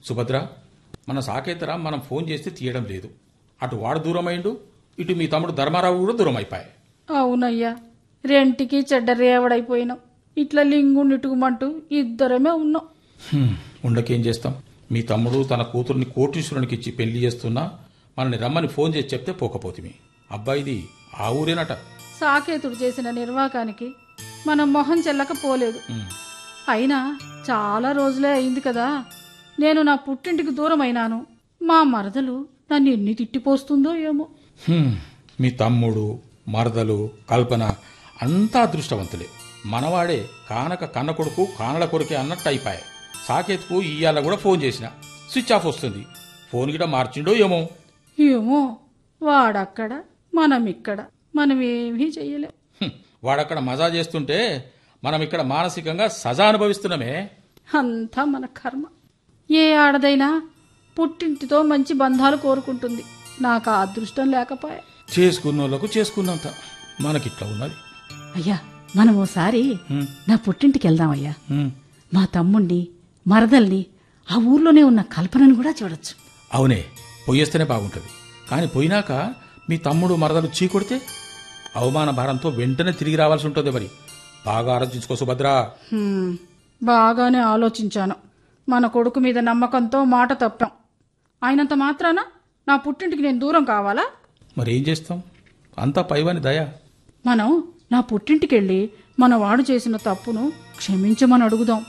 సుభద్ర మన సాకేతర మనం ఫోన్ చేస్తే తీయడం లేదు అటు వాడు దూరమైండు ఇటు మీ తమ్ముడు ధర్మారావు కూడా దూరం అయిపోయాయి అవునయ్యా రెంటికి చెడ్డ రేవడైపోయినాం ఇట్లా లింగు నిటుకుమంటూ ఇద్దరమే ఉన్నాం హ్మ్, ఉండకేం చేస్తాం మీ తమ్ముడు తన కూతుర్ని కోటీశ్వరునికి ఇచ్చి పెళ్లి చేస్తున్నా మనని రమ్మని ఫోన్ చేసి చెప్తే పోకపోతిమి అబ్బాయిది ఆ ఊరేనట సాకేతుడు చేసిన నిర్వాకానికి మనం మొహం చెల్లకపోలేదు హ్మ్, అయినా చాలా రోజులే అయింది కదా నేను నా పుట్టింటికి దూరం అయినాను మా మరదలు నన్ను ఎన్ని తిట్టిపోస్తుందో ఏమో హ్మ్, మీ తమ్ముడు మరదలు కల్పన అంతా అదృష్టవంతులే మనవాడే కానక కన్న కొడుకు కానల కొడుకే అన్నట్టు అయిపోయాయి సాకేత్కు ఇయ్యాల కూడా ఫోన్ చేసిన స్విచ్ ఆఫ్ వస్తుంది ఫోన్ గిట మార్చిండో ఏమో ఏమో వాడక్కడ మనం ఇక్కడ మనం ఏమీ చెయ్యలేం హ్మ్, వాడక్కడ మజా చేస్తుంటే మనం ఇక్కడ మానసికంగా సజా అనుభవిస్తున్నామే అంతా మన కర్మ ఏ ఆడదైనా పుట్టింటితో మంచి బంధాలు కోరుకుంటుంది నాకు ఆ అదృష్టం లేకపోయా చేసుకున్నోళ్లకు చేసుకున్నంత మనకిట్లా ఉన్నది అయ్యా మనం ఓసారి హ్మ్, నా పుట్టింటికి వెళ్దామయ్యా హ్మ్. మా తమ్ముణ్ణి మరదల్ని ఆ ఊర్లోనే ఉన్న కల్పనను కూడా చూడొచ్చు అవునే పొయ్యేస్తేనే బాగుంటుంది కానీ పోయినాక మీ తమ్ముడు మరదలు చీకొడితే అవమాన భారంతో వెంటనే తిరిగి రావాల్సి ఉంటుంది మరి బాగా ఆలోచించుకో సుభద్ర హ్మ్, బాగానే ఆలోచించాను మన కొడుకు మీద నమ్మకంతో మాట తప్పాం అయినంత మాత్రాన నా పుట్టింటికి నేను దూరం కావాలా మరి ఏం చేస్తాం అంతా పైవాని దయ మనం నా పుట్టింటికెళ్ళి మన వాడు చేసిన తప్పును క్షమించమని అడుగుదాం